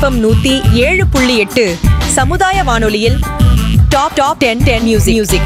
FM நூத்தி ஏழு புள்ளி எட்டு சமுதாய வானொலியில் top top ten ten music music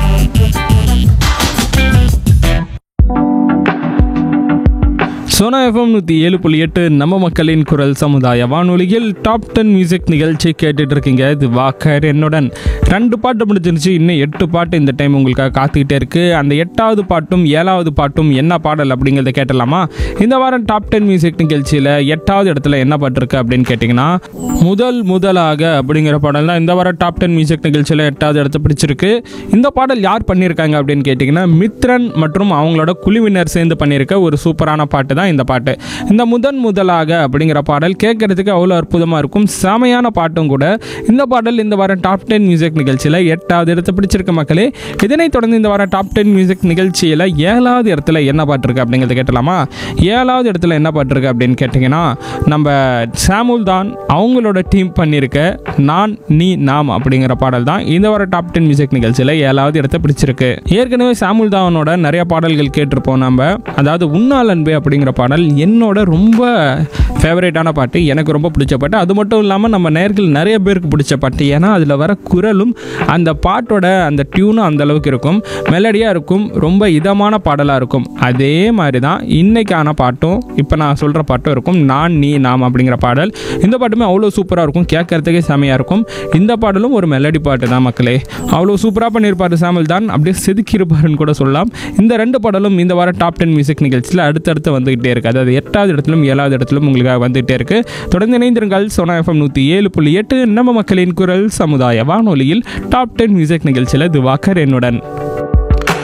Sona FM நூற்றி ஏழு புள்ளி எட்டு நம்ம மக்களின் குரல் சமுதாய வானொலியில் டாப் டென் மியூசிக் நிகழ்ச்சி கேட்டுட்டு இருக்கீங்க இது வாக்கர் என்னுடன் ரெண்டு பாட்டு முடிஞ்சிருச்சு இன்னும் எட்டு பாட்டு இந்த டைம் உங்களுக்காக காத்துக்கிட்டே இருக்கு அந்த எட்டாவது பாட்டும் ஏழாவது பாட்டும் என்ன பாடல் அப்படிங்கிறத கேட்டலாமா இந்த வாரம் டாப் டென் மியூசிக் நிகழ்ச்சியில் எட்டாவது இடத்துல என்ன பாட்டு இருக்கு அப்படின்னு கேட்டிங்கன்னா முதல் முதலாக அப்படிங்கிற பாடல் தான் இந்த வாரம் டாப் டென் மியூசிக் நிகழ்ச்சியில் எட்டாவது இடத்த பிடிச்சிருக்கு இந்த பாடல் யார் பண்ணியிருக்காங்க அப்படின்னு கேட்டிங்கன்னா மித்ரன் மற்றும் அவங்களோட குழுவினர் சேர்ந்து பண்ணியிருக்க ஒரு சூப்பரான பாட்டு தான் இந்த பாட்டு இந்த முதன் முதலாக அப்படிங்கிற பாடல் கேட்கறதுக்கு அவ்வளோ அற்புதமாக இருக்கும் செமையான பாட்டும் கூட இந்த பாடல் இந்த வாரம் டாப் டென் மியூசிக் நிகழ்ச்சியில் எட்டாவது இடத்தை பிடிச்சிருக்க மக்களே இதனைத் தொடர்ந்து இந்த வாரம் டாப் டென் மியூசிக் நிகழ்ச்சியில் ஏழாவது இடத்துல என்ன பாட்டு இருக்கு அப்படிங்கிறத கேட்டலாமா ஏழாவது இடத்துல என்ன பாட்டு இருக்கு அப்படின்னு கேட்டிங்கன்னா நம்ம சாமுல் தான் அவங்களோட டீம் பண்ணியிருக்க நான் நீ நாம் அப்படிங்கிற பாடல் தான் இந்த வாரம் டாப் டென் மியூசிக் நிகழ்ச்சியில் ஏழாவது இடத்தை பிடிச்சிருக்கு ஏற்கனவே சாமுல் தாவனோட நிறைய பாடல்கள் கேட்டிருப்போம் நம்ம அதாவது உன்னால் அன்பே அப்படிங்கிற பாடல் என்னோட ரொம்ப ஃபேவரேட்டான பாட்டு எனக்கு ரொம்ப பிடிச்ச பாட்டு அது மட்டும் இல்லாமல் நம்ம நேர்கள் நிறைய பேருக்கு பிடிச்ச பாட்டு ஏன்னா அதில் வர குரலும் அந்த பாட்டோட அந்த டியூனும் அந்த அளவுக்கு இருக்கும் மெலடியாக இருக்கும் ரொம்ப இதமான பாடலாக இருக்கும் அதே மாதிரி தான் இன்னைக்கான பாட்டும் இப்போ நான் சொல்கிற பாட்டும் இருக்கும் நான் நீ நாம் அப்படிங்கிற பாடல் இந்த பாட்டுமே அவ்வளோ சூப்பராக இருக்கும் கேட்கறதுக்கே செமையாக இருக்கும் இந்த பாடலும் ஒரு மெலடி பாட்டு தான் மக்களே அவ்வளோ சூப்பராக பண்ணியிருப்பார் சாமல் தான் அப்படியே செதுக்கியிருப்பாருன்னு கூட சொல்லலாம் இந்த ரெண்டு பாடலும் இந்த வாரம் டாப் டென் மியூசிக் நிகழ்ச்சியில் அடுத்தடுத்து வந்துகிட்டே இருக்கு அதாவது எட்டாவது இடத்திலும் ஏழாவது இடத்திலும் உங்களுக்காக வந்துகிட்டே இருக்கு தொடர்ந்து இணைந்திருங்கள் சோனா எஃப்எம் நூற்றி ஏழு புள்ளி எட்டு நம்ம மக்களின் குரல் சமுதாய வானொலியில் டாப் டென் மியூசிக் நிகழ்ச்சியில் திவாகர் என்னுடன்